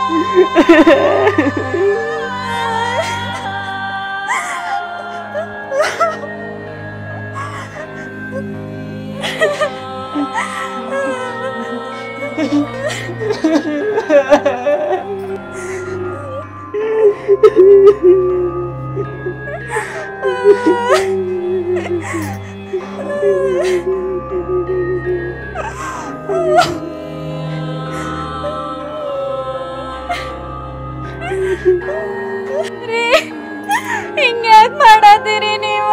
ರೀ ಹಿಂಗ್ಯಾಕ್ ಮಾಡತ್ತೀರಿ ನೀವ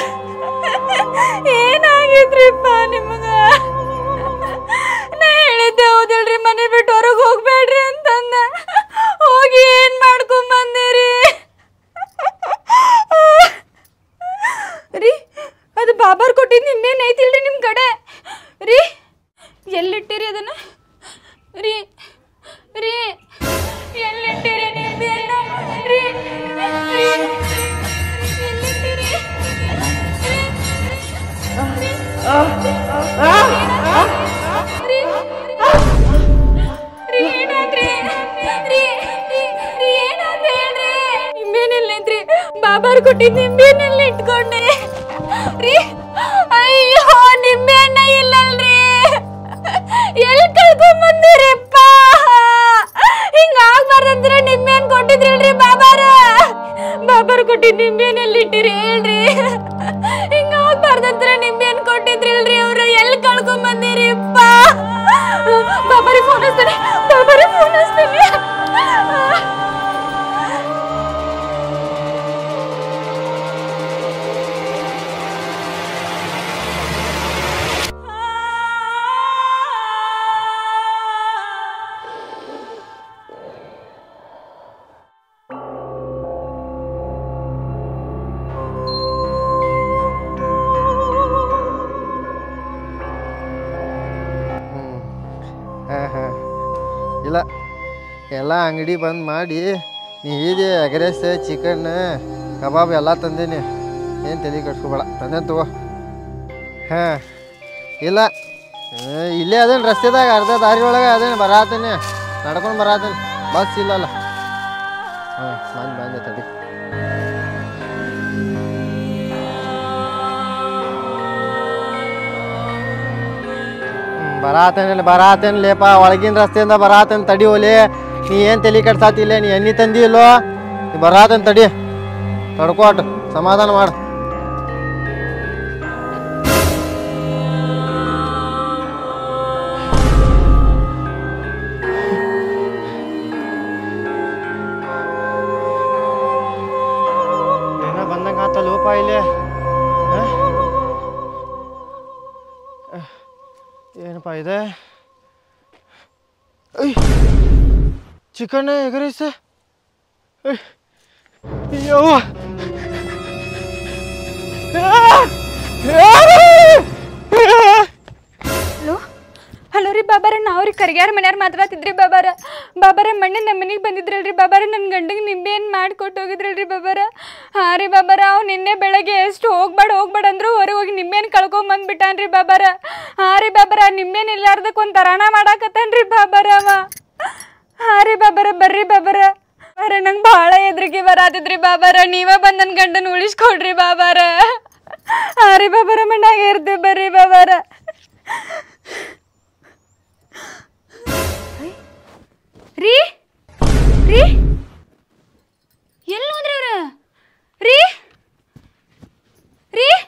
ಏನಾಗಿದ್ರಿಪ್ಪ ನಿಮಗ ನಾ ಹೇಳಿದ್ದೆ ಹೌದಿಲ್ರಿ ಮನೆ ಬಿಟ್ಟು ಹೊರಗೆ ಹೋಗ್ಬೇಡ್ರಿ ಅಂತಂದ ಹೋಗಿ ಏನ್ ಮಾಡ್ಕೊಂಡ್ ಬಂದಿರಿ ರೀ ಅದು ಬಾಬಾರ್ ಕೊಟ್ಟಿದ್ದು ನಿಮ್ಮೇನ್ ಐತಿಲ್ರಿ ನಿಮ್ ಕಡೆ ರೀ ಎಲ್ಲಿಟ್ಟಿರಿ ಅದನ್ನ ರೀ ರೀ ಎಲ್ಲಿಟ್ಟಿರಿ ನಿಂಬೆಹಣ್ಣ? ರೀ ರೀ ಎಲ್ಲಿಟ್ಟಿರಿ? ರೀ, ರೀ, ರೀ, ಏನಾದ್ರಿ? ರೀ, ರೀ, ರೀ, ಏನಾದ್ರಿ ಹೇಳ್ರಿ? ನಿಂಬೆಹಣ್ಣೆಲ್ಲೈತ್ರಿ? ಬಾಬಾರ್ ಕೊಟ್ಟಿದ್ ನಿಂಬೆಹಣ್ಣೆಲ್ಲ ಇಟ್ಕೊಂಡೆ ರೀ ಅಯ್ಯೋ ನಿಂಬೆಹಣ್ಣ ಇಲ್ಲಲ್ರಿ ಎಲ್ಲಿ ಕಳ್ಕೊಂಡ್ ಬಂದಿರಿಪ್ಪ ಹಿಂಗ ಆಗ್ಬಾರ್ದಂದ್ರ ನಿಂಬೆಹಣ್ಣು ಕೊಟ್ಟಿದ್ರಲ್ರಿ ಬಾಬಾರ ಬಾಬಾರ್ ಕೊಟ್ಟಿದ್ ನಿಂಬೆಹಣ್ಣೆಲ್ಲಿ ಇಟ್ಟಿರಿ ಹೇಳ್ರಿ ಹಿಂಗ ಆಗ್ಬಾರ್ದಂದ್ರ ನಿಂಬೆಹಣ್ಣು ಕೊಟ್ಟಿದ್ರಲ್ರಿ ಅವ್ರು ಎಲ್ಲಿ ಕಳ್ಕೊಂಡ್ ಬಂದಿರಿಪ್ಪ ಬಾಬಾರಿ ಫೋನ್ ಹಚ್ತಾನೆ ಬಾಬಾರಿ ಫೋನ್ ಹಚ್ತಾನೆ ಹಾಂ ಹಾಂ ಇಲ್ಲ ಎಲ್ಲ ಅಂಗಡಿ ಬಂದ್ ಮಾಡಿ ನೀ ಇದೆ ಎಗ್ರೆಸ್ ಚಿಕನ್ ಕಬಾಬ್ ಎಲ್ಲ ತಂದೀನಿ ಏನು ತಲೆ ಕಟ್ಸ್ಕೊಬೇಡ ತಂದೆ ತಗೋ ಹಾಂ ಇಲ್ಲ ಏ, ಇಲ್ಲೇ ಅದೇನು ರಸ್ತೆದಾಗ ಅರ್ಧ ದಾರಿ ಒಳಗೆ ಅದೇನು ಬರಾತೀನಿ ನಡ್ಕೊಂಡು ಬರಾತೀನಿ ಬಸ್ ಇಲ್ಲಲ್ಲ ಹಾಂ ಬಂದು ಬಂದೆ ತಡಿ ಬರಾತೇನೆ ಬರಾತೇನೆ ಲೇಪ ಒಳಗಿನ ರಸ್ತೆಯಿಂದ ಬರಾತೇನೆ ತಡಿ ಓಲಿ ನೀ ಏನು ತಲೆ ಕೆಡ್ಸಾತಿಲ್ಲ ನೀ ಎಣ್ಣೆ ತಂದಿ ಇಲ್ಲೋ ನೀ ಬರಾತೇನೆ ತಡಿ ತಡ್ಕೋಟ್ ಸಮಾಧಾನ ಮಾಡು ಏನೋ ಬಂದಂಗೆ ಆತ ಲೋಪ ಇಲ್ಲಿ ಆ? ಏನಪ್ಪ ಇದೆ ಐ ಚಿಕನ್ ಎಗರೀಸ್ ಯವ್ವ ಹಲೋ ಹಲೋ ರೀ ಬಾಬಾರ ನಾವು ರೀ ಕರಿಗ್ಯಾರ ಮನ್ಯಾರ ಮಾತಾಡ್ತಿದ್ರಿ ಬಾಬಾರ ಬಾಬಾರ ಮಣ್ಣೆ ನಮ್ಮ ಮನೆಗೆ ಬಂದಿದ್ರಲ್ರಿ ಬಾಬಾರ ನನ್ನ ಗಂಡಗೆ ನಿಂಬೆ ಏನು ಮಾಡಿಕೊಟ್ಟು ಹೋಗಿದ್ರಲ್ರಿ ಬಾಬಾರ ಹಾಂ ರೀ ಬಾಬಾರ ಅವ್ ನಿನ್ನೆ ಬೆಳಗ್ಗೆ ಎಷ್ಟು ಹೋಗ್ಬೇಡ ಹೋಗ್ಬೇಡ ಅಂದ್ರು ಹೊರಗೆ ಹೋಗಿ ನಿಂಬೆನ್ ಕಳ್ಕೊಂಡ್ ಬಂದ್ಬಿಟ್ಟಾನ್ರಿ ಬಾಬಾರ ಹಾಂ ರೀ ಬಾಬಾರ ನಿಂಬೆನ್ ಇಲ್ಲಾರ್ದಕ್ಕೆ ಒಂದು ತರಾಣ ಮಾಡಾಕತ್ತಾನ್ರಿ ಬಾಬಾರ ಅವ ಹಾಂ ರೀ ಬಾಬಾರ ಬರ್ರಿ ಬಾಬಾರ ಬಾರ ನಂಗೆ ಭಾಳ ಎದ್ರಿಗೆ ಬರಾತಿದ್ರಿ ಬಾಬಾರ ನೀವ ಬಂದು ನನ್ನ ಗಂಡನ ಉಳಿಸ್ಕೊಡ್ರಿ ಬಾಬಾರ ಹಾಂ ರೀ ಬಾಬಾರ ಮಣ್ಣಾಗ ಇರ್ತೀವಿ ಬರ್ರಿ ಬಾಬಾರ ರೀ ರೀ ಎಲ್ಲಿ ಹೋದ್ರಿ ಅವ್ರ ರೀ ರೀ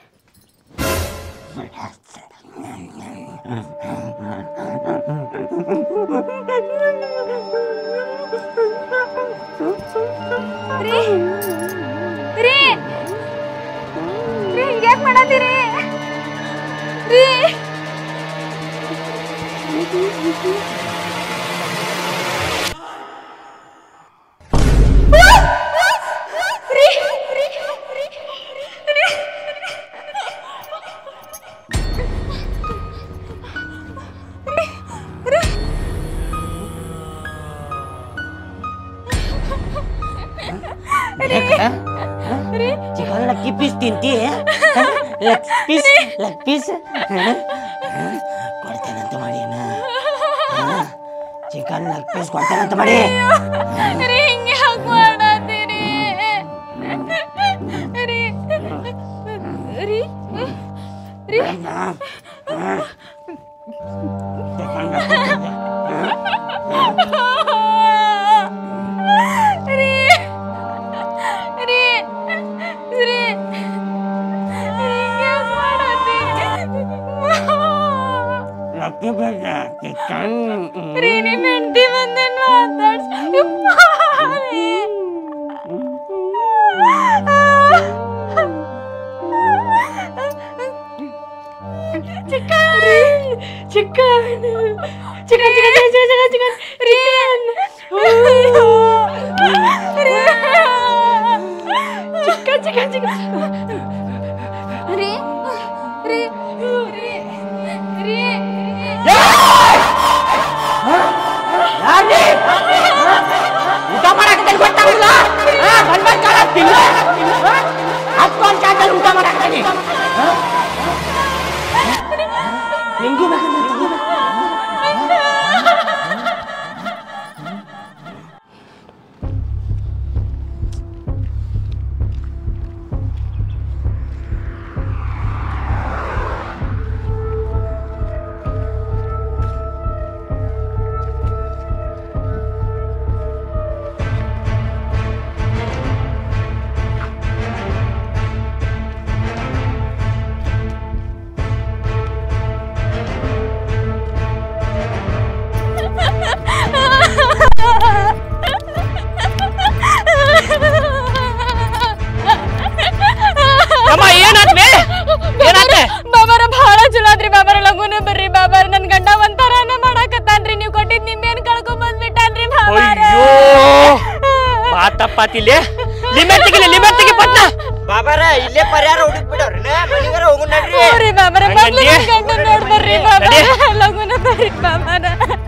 ರೀ ರೀ ರೀ ಹಿಂಗ್ಯಾಕ್ ಮಾಡತ್ತೀರಿ ರೀ ಚಿಕನ್ ಲಕ್ಕಿ ಪೀಸ್ ತಿಂತಿ ಲಕ್ ಪೀಸ್ ಲಕ್ ಪೀಸ್ ಕೊಡ್ತೇನಂತ ಮಾಡ್ಯಾನ ಚಿಕನ್ ಚಿಕನ್ ಲೆಗ್ ಪೀಸ್ ಕೊಡ್ತೇನಂತ ಮಾಡಿ ರೀ ಹಿಂಗೆ ಯಾಕೆ ಮಾಡತ್ತೀರಿ ರೀ ರೀ ರೀ ರೀ ರೀ ರೀ ಹಿಂಗೆ ಯಾಕ್ ಮಾಡತ್ತೀರಿ? ಲಕ್ಕಿ ಬೇಡ ಚಿಕನ್ ರೀ ನಿಮ್ಮ ಹೆಂಡತಿ ಬಂದೇನು ಮಾತಾಡ್ಸ chicken chicken chicken chicken chicken chicken chicken chicken chicken chicken chicken ರೀ ರೀ ರೀ ರೀ ಊಟ ಮಾಡಕ್ಕೆ ಗೊತ್ತಾಗಲ್ಲ ಬಂದ್ ಬಂದ್ ಕಾಲ ತಿನ್ನ ಹತ್ಕೊಂಡ್ ಚಾಟಲ್ಲಿ ಊಟ ಮಾಡಕ್ಕೆ ನಿಂಗೂ ಬೇಕಂದ್ರೆ ತಗೋ. ಅಮ್ಮ ಏನಾದ್ಮೆ ಏನಾತೆ ಬಾಬಾರ ಬಹಳ ಚಲೋ ಆದ್ರಿ ಬಾಬಾರ ಲಗುನ ಬರ್ರಿ ಬಾಬಾರ ನನ್ ಗಂಡ ಒಂಥರಾನ ಮಾಡಾಕತ್ತಾನ್ರಿ ನೀವ್ ಕೊಟ್ಟಿದ್ ನಿಂಬೇನ್ ಕಳ್ಕೊಂಡ್ ಬಂದ್ಬಿಟ್ಟಾನ್ರಿ ಬಾಬಾರ ಅಯ್ಯೋ ಮಾತಪ್ಪಾತಿಲೆ ಲಿಮೆಟ್ ತೆಗಿಲಿ ಲಿಮೆಟ್ ತೆಗಿ ಪಟ್ನ ಬಾಬಾರ ಇಲ್ಲೇ ಪರಿಹಾರ ಹುಡುಕ್ ಬಿಡವ್ರಿ ಮನಿಗಾರ ಹೋಗು ನಡ್ರಿ ಹೋರಿ ಬಾಬಾರ ಮೊದ್ಲು ಹಂಗಂದ್ಯ? ನನ್ ಗಂಡ ನೋಡ್ ಬರ್ರಿ ಬಾಬಾರ ಲಗುನ ಬರ್ರಿ ಬಾಬಾರ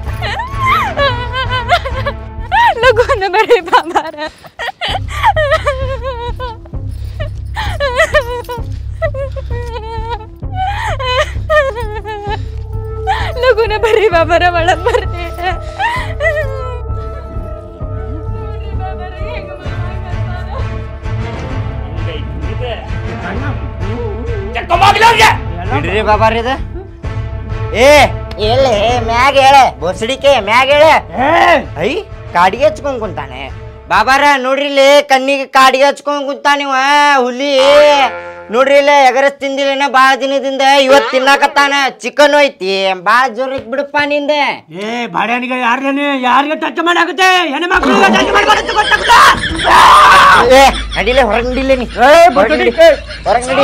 ಲಗುನ ಬರ್ರಿ ಬಾಬಾರ ಲಗುನ ಬರ್ರಿ ಬಾಬಾರ ಒಳಗ್ ಬರ್ರಿ ನೋಡ್ರಿ ಬಾಬಾರ ಹೆಂಗ್ ಮಾಡಾಕತ್ತಾರ. ಬಿಡ್ರಿ ಬಾಬಾರ ಇದ ಏ ಎಲ್ಲಿ ಮ್ಯಾಗ ಹೇಳೆ ಬೊಸಡಿಕೆ ಮ್ಯಾಗ ಹೇಳೆ ಐ ಕಾಡಿಗೆ ಹಚ್ಕೊಂಡ್ ಕುಂತಾನೆ ಬಾಬಾರ ನೋಡ್ರಿ ಇಲ್ಲಿ ಕಣ್ಣಿಗೆ ಕಾಡಿಗೆ ಹಚ್ಕೊಂಡ್ ಕುಂತಾನಿವ ಹುಲಿ ನೋಡ್ರಿ ಇಲ್ಲ ಎಗರಸ್ ತಿಂದಿಲ್ಲ ಬಾಳ ದಿನದಿಂದ ಇವತ್ ತಿನ್ನಾಕತ್ತಾನ ಚಿಕನ್ ಐತಿ ಬಾಳ ಜೋರ್ ಐತ್ ಬಿಡಪ್ಪ ನಿಂದ ಏ ಬಾಡ್ಯಾನಿಗೆ ಯಾರನೇ ಯಾರಿಗೆ ಟಚ್ ಮಾಡಾಗುತ್ತೆ ಹೆಣ್ಣು ಮಕ್ಕಳಿಗೆ ಟಚ್ ಮಾಡ್ಕೊಳತ್ತೆ ಗೊತ್ತಾಗುತ್ತಾ ಏ ನಡಿಲೆ ಹೊರಗ್ ನಡಿಲೆ ನೀ ಹೊರಗ್ ನಡಿ ಹೊರಗ್ ನಡಿ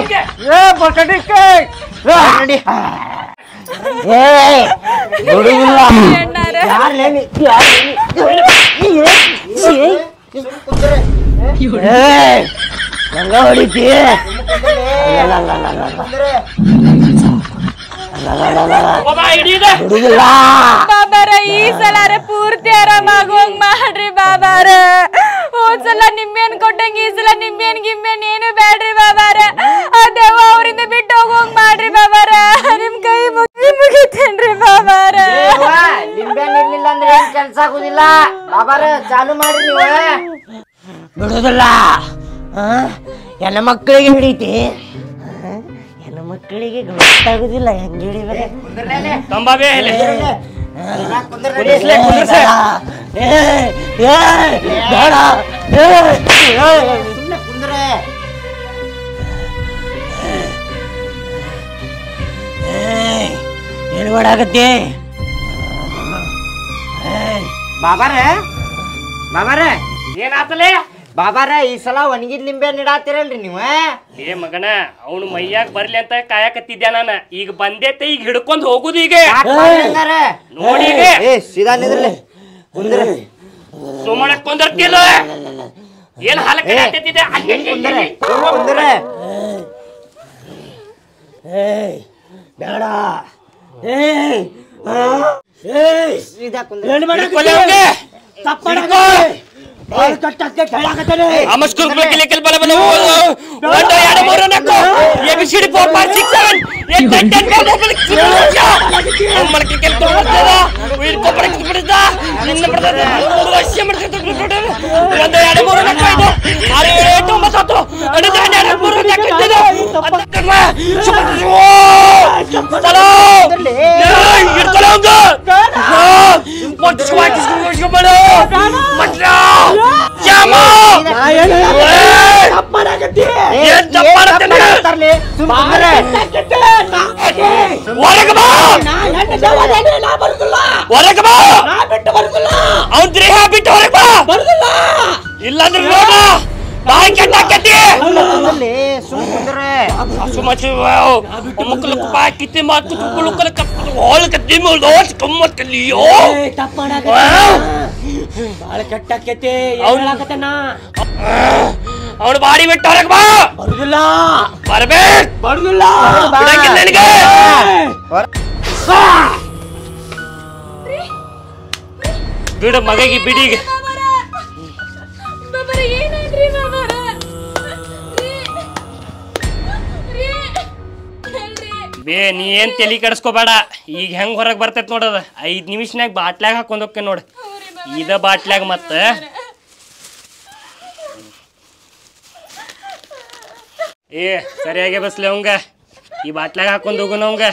ಹೊರಗ್ ನಡಿ ಏ ಬಿಡುದಿಲ್ಲ ಅಣ್ಣಾರ. ಯಾರ್ಲೇ ನೀ? ಯಾರ್ಲೇ ನೀ? ಏಯ್! ನಂಗ ಹೊಡಿತಿ ಬಿಡುದಿಲ್ಲ ಬಾಬಾರ ಈ ಸಲಾರ ಪೂರ್ತಿ ಆರಾಮಾಗುವಂಗ್ ಮಾಡ್ರಿ ಬಾಬಾರ ಹೋದ್ ಸಲ ನಿಂಬೆನ್ ಕೊಟ್ಟಂಗ ಈ ಸಲ ನಿಂಬೆನ್ ಗಿಂಬೆನ್ ಏನು ಬೇಡ್ರಿ ಬಾಬಾರ ಆ ದೇವ ಅವರಿಂದ ಬಿಟ್ಟು ಹೋಗುವಂಗ್ ಮಾಡ್ರಿ ಬಾಬಾರ ನಿಮ್ ಕೈ ಮುಗಿ ಮುಗಿತೇನ್ರಿ ಬಾಬಾರ ಏವ್ವ, ನಿಂಬೆಹಣ್ಣು ಇರ್ಲಿಲ್ಲ ಅಂದ್ರೆ ಏನ್ ಕೆಲ್ಸ ಆಗುದಿಲ್ಲ ಬಾಬಾರ ಚಾಲು ಮಾಡ್ರಿ ನೀವು ಬಿಡುದಿಲ್ಲ ಹೆಣ್ಣು ಮಕ್ಕಳಿಗೆ ಹಿಡಿತಿ ಹೆಣ್ಣು ಮಕ್ಕಳಿಗೆ ಗೊತ್ತಾಗುದಿಲ್ಲ ಹೆಂಗ್ ಹಿಡಿಬೇಕು ತಂಬಾಬೆ ಇಲ್ಲಿ. ಕುಂದ್ರಸ್ಲೆ, ಕುಂದ್ರಸ್ಲೆ. ಸುಮ್ನೆ ಕುಂದ್ರೆ ಏನು ಮಾಡಾಕತ್ತಿ ಬಾಬಾರ ಬಾಬಾರ ಏನಾತಲೆ ಬಾಬಾರ ಈ ಸಲ ಒಣಗಿದ ಲಿಂಬೆ ನಿಡಾತಿರಲ್ರಿ ನೀವು ಏ ಮಗನ ಅವನು ಮೈಯಾಗ ಬರ್ಲಿ ಅಂತ ಕಾಯಕತ್ತಿದ್ದೆ ನಾನು ಈಗ ಬಂದೈತೆ ಈಗ ಹಿಡ್ಕೊಂಡ್ ಹೋಗುದು ಈಗ ಯಾಕ್ ಮಾಡ್ರಿ ಹಂಗಾರ? ನೋಡಿ ಈಗ. ಏ ಸೀದಾ ನಿದ್ರಲಿ ಕುಂದ್ರ ಸುಮ್ಮನೆ ಕುಂದಿರ್ತಿಲ್ಲ ಏನ್ ಹಾಲ ಕಡಿಯಾಕತ್ತಿದ್ದೆ? ಅಲ್ಲಿ ಕುಂದ್ರ ಕುಂದ್ರ ಏಯ್ ಬೇಡ ಏಯ್ ಆ, ಏಯ್ ಸೀದಾ ಕುಂದ್ರ ಏನು ಹಿಡ್ಕೊಲೆ ಮಾಡಾಕತ್ತಿ ಅವ್ನ್ಗೆ. ತಪ್ಪು ಮಾಡಾಕತ್ತಿ ಬಾಳ್ ಕಟ್ಟಾಕೆ ಹೇಳಾಕತ್ತೇನೆ ಅಮಸ್ಕುರ್ ಕಿಲಿ ಕಿಲ್ ಬಲ ಬಲ ಒಂದು ಎರಡು ಮೂರು ನಾಲ್ಕು A B C D four five six seven eight nine ten ಅಮ್ಮನ ಕಿಲ್ ತಗೊಂಡ್ಬರ್ತದ ವೀಡ್ ಕೊಪ್ಪಳ ಬಿಡ್ದ ನಿನ್ನ ಬಿಡ್ದ ಮೂರು ವರ್ಷ ಮಾಡ್ತಿದ್ದ ಒಂದು ಎರಡು ಮೂರು ನಾಲ್ಕು ಐದು ಆರು ಏಳು ಎಂಟು ಒಂಬತ್ತು ಹತ್ತು ಹನ್ನೊಂದು ಹನ್ನೆರಡು ಮೂರು ನಾಲ್ಕು ಐದು ಹಿಡ್ಕೊಳ್ಳೋ ಒಂದು ಶಿವಾಕಿಸ್ಕೊಂಡು ಮಟ್ಲ ಜಾಮ ನಾ ಏನು ಏಯ್! ತಪ್ಪ್ ಮಾಡಾಕತ್ತಿ ಏನ್ ತಪ್ಪ್ ಮಾಡತ್ತೀನಿ? ಹೊರಗೆ ಬಾ ನಾ ಹೆಣ್ಣ್ ದೇವದೇನೆ, ನಾ ಬರುದಿಲ್ಲ ಹೊರಗೆ ಬಾ ನಾ ಬಿಟ್ಟು ಬರುದಿಲ್ಲ ಅವ್ನ್ ದೇಹ ಬಿಟ್ಟು ಹೊರಗೆ ಬಾ ಬರುದಿಲ್ಲ ಇಲ್ಲಾಂದ್ರೆ ನೋಡ ಬಾಯಿ ಕೆಟ್ಟಾಕತಿ ಸುಮ್ ಕುಂದ್ರೆ ಸುಮಚು ಮುಕ್ಕಲು ಬಾಯಿ ಕಿತ್ತಿ ಮಾತು ಕುಕ್ಕಳು ಕಲ ಕಪ್ಪಲು ಹೋಳು ಕತ್ತಿ ಮುಳ್ಳು ದೋಸ್ ಕಮ್ಮತ್ತಲ್ಲಿಯೋ ಏ, ತಪ್ಪ್ ಮಾಡಾಕತ್ತಿ ಬಾಳ ಕೆಟ್ಟಾಕೈತಿ ಅವ್ನ್- ಹೇಳಾಕತ್ತೇನ ಅವನು ಬಾಡಿ ಬಿಟ್ಟು ಹೊರಗೆ ಬಾ ಬರುದಿಲ್ಲ ಬರ್ಬೇಕು ಬರುದಿಲ್ಲ ಬಿಡಂಗಿಲ್ಲ ನಿನಗೆ ಬಿಡು ಮಗಗೆ ಬಿಡಿಗೆ ಬಾಬರ ಏನಾದ್ರಿ ಬಾಬರ ಬೇ ನೀ ಏನ್ ತಲಿ ಕೆಡಿಸ್ಕೋಬೇಡ ಈಗ ಹೆಂಗ್ ಹೊರಗೆ ಬರ್ತೈತ್ ನೋಡದ ಐದ್ ನಿಮಿಷನ್ಯಾಗ ಬಾಟ್ಲಾಗ ಹಾಕೊಂಡ್ ಹೋಗ್ಕೆ ನೋಡ ಇದ ಬಾಟ್ಲಾಗ ಮತ್ತ ಏ ಸರಿಯಾಗಿ ಬಸ್ಲಿ ಅವಂಗ ಈ ಬಾಟ್ಲಾಗ ಹಾಕೊಂಡ್ ಹೋಗುನ ಅವಂಗ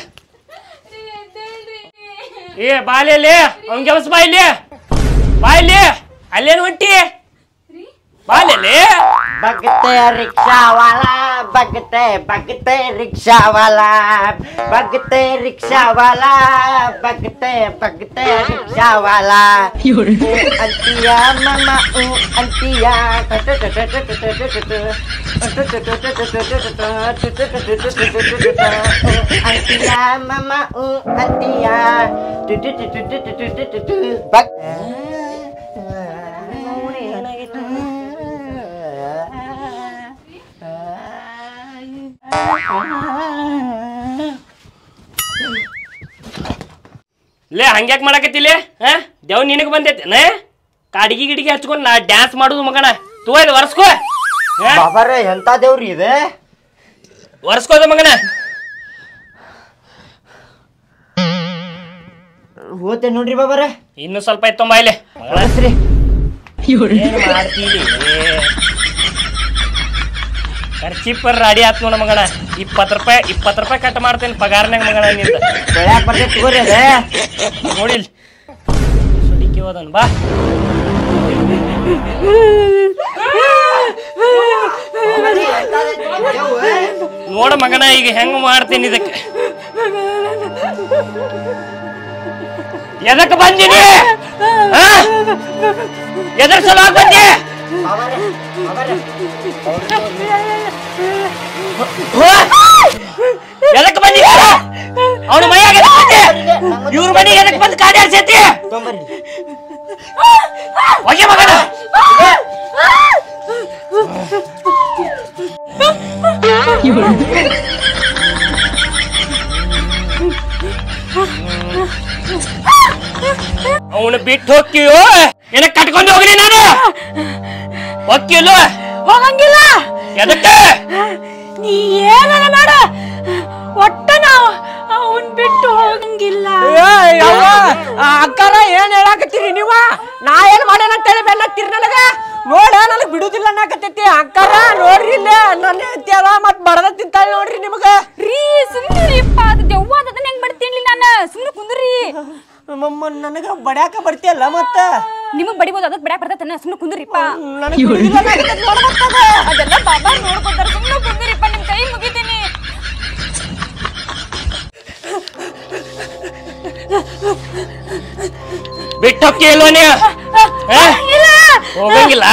ಏ ಬಾಲಿ ಅವಂಗೆ ಬಸ್ ಬಾ ಇಲ್ಲಿ ಬಾ ಇಲ್ಲಿ ಅಲ್ಲೇನು ಹೊಂಟಿ ಬಾಲಿ ಬಗ್ತೆ ರಿಕ್ಷಾ ವಾಲಾ ಬಗ್ತೆ ಬಗ್ತೆ ರಿಕ್ಷಾ ವಾಲಾ ಬಗ್ತೆ ರಿಕ್ಷಾ ವಾಲಾ ಬಗ್ತೆ ಬಗ್ತೆ ರಿಕ್ಷಾ ವಾಲಾ ಅಂತಿಯ ಮಮ್ಮ ಊ ಅಂತಿಯ ಅಂತಿಯ ಮಮ್ಮ ಊ ಅಂತಿಯ ಬಗ್ ಲೇ ಹಂಗ್ಯಾಕ್ ಮಾಡಕತ್ತಿಲ್ಲ ಹಾ ದೇವ್ ನಿನಗೆ ಬಂದೈತೆ ನೇ ಕಾಡಿಗೆ ಗಿಡಿಗೆ ಹಚ್ಕೊಂಡು ನಾ ಡ್ಯಾನ್ಸ್ ಮಾಡುದು ಮಗನ ತೂ ಇದು ಒರ್ಸ್ಕೋ ಹಾ? ಬಾಬಾರೆ ಎಂತ ದೇವ್ರಿ ಇದೆ ಒರ್ಸ್ಕೋದ ಮಗನ ಹೋತೆ ನೋಡ್ರಿ ಬಾಬಾರೆ ಇನ್ನು ಸ್ವಲ್ಪ ಐತ್ ತೊಂಬ ಇಲ್ಲಿ ಬಳಸ್ರಿ ಏನ್ ಮಾಡ್ತೀವಿ ಖರ್ಚಿಪ್ಪರ್ ರಾಡಿ ಆತ್ ನೋಡ ಮಗನ ಇಪ್ಪತ್ತು ರೂಪಾಯಿ ಇಪ್ಪತ್ತು ರೂಪಾಯಿ ಕಟ್ ಮಾಡ್ತೇನೆ ಪಗಾರ್ನಾಗ ಮಗನ ನಿಂದ ಬೆಳ್ಯಾಕ ಬರ್ತೈತಿ ತಗೋರಿ ಅದೇ ನೋಡಿಲ್ ಸುಡಿಕೆ ಹೋದನ್ ಬಾ ನೋಡ ಮಗನ ಈಗ ಹೆಂಗ್ ಮಾಡ್ತೀನಿ ಇದಕ್ಕೆ ಎದಕ್ಕೆ ಬಂದಿನಿ ಆ? ಎದ್ರ ಸಲುವಾಗಿ ಬಂದಿ ಎದಕ್ಕೆ ಬಂದಿ ಅವನ ಮೈಯಾಗ ಎದಕ್ ಬಂದಿ ಇವ್ರ ಮನೆ ಎದಕ್ಕೆ ಬಂದು ಕಾಡಿ ಆಡ್ಸೈತಿ ತೊಂಬರ್ರಿ ಹೋಗಿ ಮಗನ ಅವನು ಬಿಟ್ಟು ಹೋಗ್ತೀಯೋ ಏನ ಕಟ್ಕೊಂಡು ಹೋಗ್ಲಿ ನಾನು ಹೋಗ್ತಿಲ್ಲ ಹೋಗಂಗಿಲ್ಲ ಎದಕ್ಕೆ ನೀ ಏನಾರ ಮಾಡ ಒಟ್ಟ ನಾವು ಅವನ್ ಬಿಟ್ಟು ಹೋಗಂಗಿಲ್ಲ ಅಕ್ಕಾರ ಏನ್ ಹೇಳಾಕತ್ತೀರಿ ನೀವ ನಾ ಏನ್ ಮಾಡ್ಯಾನ ಅಂತೇಳಿ ಬೆನ್ನತ್ತೀರಿ ನನಗ ನೋಡ ನನಗ್ ಬಿಡುದಿಲ್ಲ ಅನ್ನಕತ್ತೈತಿ ಅಕ್ಕಾರ ನೋಡ್ರಿ ಇಲ್ಲೇ ನನ್ನ ಹೆಂಡ್ತಿ ಅದ ಮತ್ ಬಡದ ತಿಂತಾಳ ನೋಡ್ರಿ ನಿಮಗ ರೀ ಸುಮ್ಮನಿಪ್ಪ ಅದು ದೆವ್ವ ಅದ ಹೆಂಗ್ ಮಾಡ್ತೀನಿ ನಾನು ಸುಮ್ಮನೆ ಕುಂದ್ರಿ ಮಮ್ಮ ನನಗ ಬಡ್ಯಾಕ ಬರ್ತಿಯಲ್ಲ ಮತ್ತ ನಿಮಗ್ ಬಡಿಬೋದು ಅದಕ್ಕೆ ಬಿಡಾಕ್ ಬರ್ತೈತೆ ಸುಮ್ಮನೆ ಕುಂದ್ರಿಪ್ಪ ನನಗ್ ಬಿಡುದಿಲ್ಲ ಅನ್ನಕತ್ತೈತಿ ನೋಡ್ ಮತ್ತ್ ಅದ. ಅದೆಲ್ಲ ಬಾಬಾ ನೋಡ್ಕೊತಾರ ಸುಮ್ಮನೆ ಕುಂದ್ರಿಪ್ಪ ನಿಮ್ ಕೈ ಮುಗಿತೀನಿ ಬಿಟ್ಟು ಹೋಗ್ತೀಯಲ್ವ ನೀ ಆ? ಹೋಗಂಗಿಲ್ಲ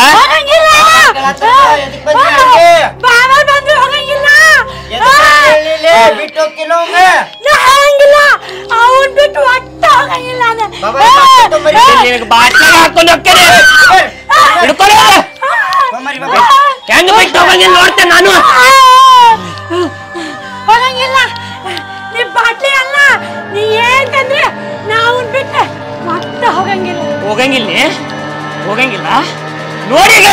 ಬಾಬಾ ಬಂದ್ರೆ ಹೋಗಂಗಿಲ್ಲ ಬಿಟ್ಟು ಹೋಗ್ತಿಲ್ಲ ನಾ ಹೋಗಂಗಿಲ್ಲ ಅವನ್ ಬಿಟ್ಟು ಒಟ್ಟ ಹೋಗಂಗಿಲ್ಲ ಅದ ಬಾಬಾ, ಬಾಟ್ಲಿ ತೊಂಬರ್ರಿ. ನಿನಗೆ ಬಾಟ್ಲಾಗ ಹಾಕೊಂಡು ಹೋಗ್ತೇನೆ ಹಿಡ್ಕೊಳ್ಳಿ ಹೆಂಗ್ ಬಿಟ್ಟು ಹೋಗಂಗಿಲ್ಲ ನೋಡ್ತೇನೆ ನಾನು ಹೋಗಂಗಿಲ್ಲ ನೀ ಬಾಟ್ಲಿ ಅಲ್ಲ ನೀ ಏನ್ಕಂದ್ರೆ ನಾವು ಬಿಟ್ಟು ಒಟ್ಟ ಹೋಗಂಗಿಲ್ಲ ಹೋಗಂಗಿಲ್ಲ ಹೋಗಂಗಿಲ್ಲ ನೋಡಿ ಈಗ.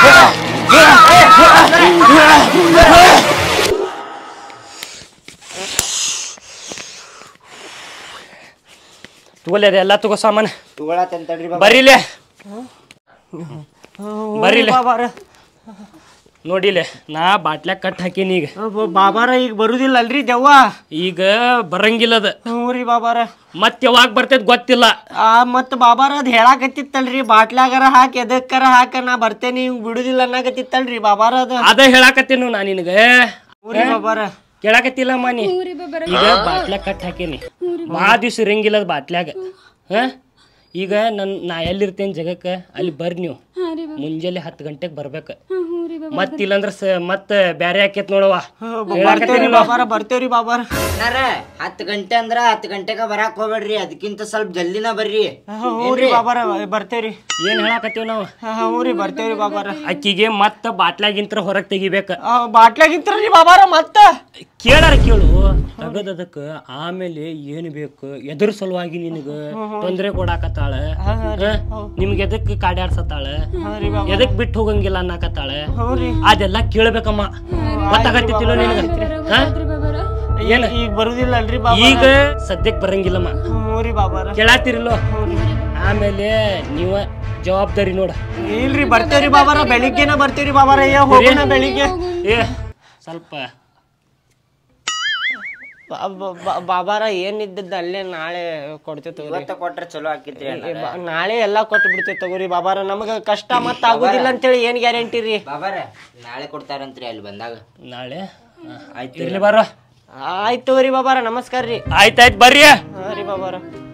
ತಗೋಲೆ ಎಲ್ಲ ತಗೋ ಸಾಮಾನು ತಗೊಳತ್ತೇನ್ ತಡ್ರಿ ಬಾಬಾ ಬರೀಲೆ ಬರೀಲೆ ಬಾಬಾರ ನೋಡಿಲೆ ನಾ ಬಾಟ್ಲ್ಯಾಗ ಕಟ್ ಹಾಕೀನಿ ಈಗ ಬಾಬಾರ ಈಗ ಬರುದಿಲ್ಲ ಅಲ್ರಿ ದೆವ್ವ ಈಗ ಬರಂಗಿಲ್ಲದ ಹ್ಞೂ ರೀ ಬಾಬಾರ ಮತ್ ಯಾವಾಗ ಬರ್ತೈತ್ ಗೊತ್ತಿಲ್ಲ ಆ ಮತ್ ಬಾಬಾರ ಅದ್ ಹೇಳಾಕತ್ತಿತ್ತಲ್ರಿ ಬಾಟ್ಲಾಗರ ಹಾಕಿ ಎದಕ್ಕರ ಹಾಕ ನಾ ಬರ್ತೇನೆ ಹಿಂಗ್ ಬಿಡುದಿಲ್ಲ ಅನ್ನಕತ್ತಿತ್ತಲ್ರಿ ಬಾಬಾರ ಅದ ಅದ ಹೇಳಾಕತ್ತೀನಿ ನಾ ನಿನಗ ಹ್ಞೂ ರೀ ಬಾಬಾರ ಕೇಳಾಕತ್ತಿಲ್ಲ ಮಾನಿ ಈಗ ಬಾಟ್ಲ್ಯಾಗ ಕಟ್ ಹಾಕೇನಿ ಭಾಳ ದಿವ್ಸ ಇರಂಗಿಲ್ಲ ಅದ್ ಬಾಟ್ಲ್ಯಾಗ ಹ ಈಗ ನನ್ ನಾ ಎಲ್ಲಿರ್ತೇನೆ ಜಗಕ್ಕ ಅಲ್ಲಿ ಬರ್ರಿ ನೀವು ಮುಂಜಾನೆ ಹತ್ತು ಗಂಟೆಗೆ ಬರ್ಬೇಕು ಮತ್ ಇಲ್ಲಂದ್ರ ಸ ಮತ್ತ ಬ್ಯಾರೆ ಆಕೇತ್ ನೋಡವ್ವ ಬರ್ತೇವ್ರಿ ಬಾಬಾರ ಬರ್ತೇವ್ರಿ ಬಾಬಾರ ಅಣ್ಣಾರ ಹತ್ತು ಗಂಟೆ ಅಂದ್ರ ಹತ್ತು ಗಂಟೆಗ ಬರಾಕ್ ಹೋಗ್ಬೇಡ್ರಿ ಅದಕ್ಕಿಂತ ಸ್ವಲ್ಪ ಜಲ್ದಿನ ಬರ್ರಿ ಹ್ಞೂ ರೀ ಬಾಬಾರ ಬರ್ತೇವ್ರಿ ಏನ್ ಹೇಳಾಕತ್ತೀವಿ ನಾವು ಹ್ಞೂ ರೀ ಬರ್ತೇವ್ರಿ ಬಾಬಾರ ಅಕ್ಕಿಗೆ ಮತ್ತ ಬಾಟ್ಲಾಗಿಂತ್ರ ಹೊರಗ್ ತೆಗಿಬೇಕ ಬಾಟ್ಲಾಗಿಂತ್ರಲ್ರಿ ಬಾಬಾರ ಮತ್ತ ಕೇಳಾರ ಕೇಳು ತಗದದಕ್ಕ ಆಮೇಲೆ ಏನ್ ಬೇಕು ಎದುರು ಸಲುವಾಗಿ ನಿನಗ ತೊಂದ್ರೆ ಕೊಡಾಕತ್ತಾಳ ನಿಮ್ಗೆ ಎದಕ್ ಕಾಡ್ಯಾಡ್ಸತ್ತಾಳ ಎದಕ್ ಬಿಟ್ಟು ಹೋಗಂಗಿಲ್ಲ ಅನ್ನಕತ್ತಾಳ ಅದೆಲ್ಲ ಕೇಳ್ಬೇಕಮ್ಮ ಗೊತ್ತಾಗತ್ತಿಲ್ಲ ನಿನಗ ಹ? ಏನ ಈಗ ಬರುದಿಲ್ಲ ಅಲ್ರಿ ಬಾಬಾ ಈಗ ಸದ್ಯಕ್ ಬರಂಗಿಲ್ಲಮ್ಮ ಹ್ಞೂ ರೀ ಬಾಬಾರ ಕೇಳಾತಿರಿಲ್ಲೋ ಆಮೇಲೆ ನೀವ ಜವಾಬ್ದಾರಿ ನೋಡ ಇಲ್ರಿ ಬರ್ತೇವ್ರಿ ಬಾಬಾರ ಬೆಳಿಗ್ಗೆನ ಬರ್ತೇವ್ರಿ ಬಾಬಾರ ಅಯ್ಯ ಹೋಗೋಣ ಬೆಳಿಗ್ಗೆ ಏ ಸ್ವಲ್ಪ ಬಾ- ಬಾ- ಬಾ- ಬಾಬಾರ ಏನಿದ್ದದ್ದು ಅಲ್ಲೇ ನಾಳೆ ಕೊಡ್ತೇವೆ ತಗೋರಿ ಇವತ್ತ ಕೊಟ್ರೆ ಚಲೋ ಆಕಿತ್ರಿ ಏ, ಬಾ- ನಾಳೆ ಎಲ್ಲಾ ಕೊಟ್ಟು ಬಿಡ್ತೇವೆ ತಗೋರಿ ಬಾಬಾರ ನಮಗ ಕಷ್ಟ ಮತ್ತ ಆಗುದಿಲ್ಲ ಅಂತೇಳಿ ಏನ್ ಗ್ಯಾರಂಟಿ ರೀ ಬಾಬಾರ ನಾಳೆ ಕೊಡ್ತಾರಂತ್ರಿ ಅಲ್ಲಿ ಬಂದಾಗ ನಾಳೆ ಆಯ್ತು ಇರ್ಲಿ ಬಾರ ಆಯ್ತು ತಗೋರಿ ಬಾಬಾರ ನಮಸ್ಕಾರ ರೀ ಆಯ್ತಾಯ್ತು ಬರ್ರಿ ಹಾ ರೀ ಬಾಬಾರ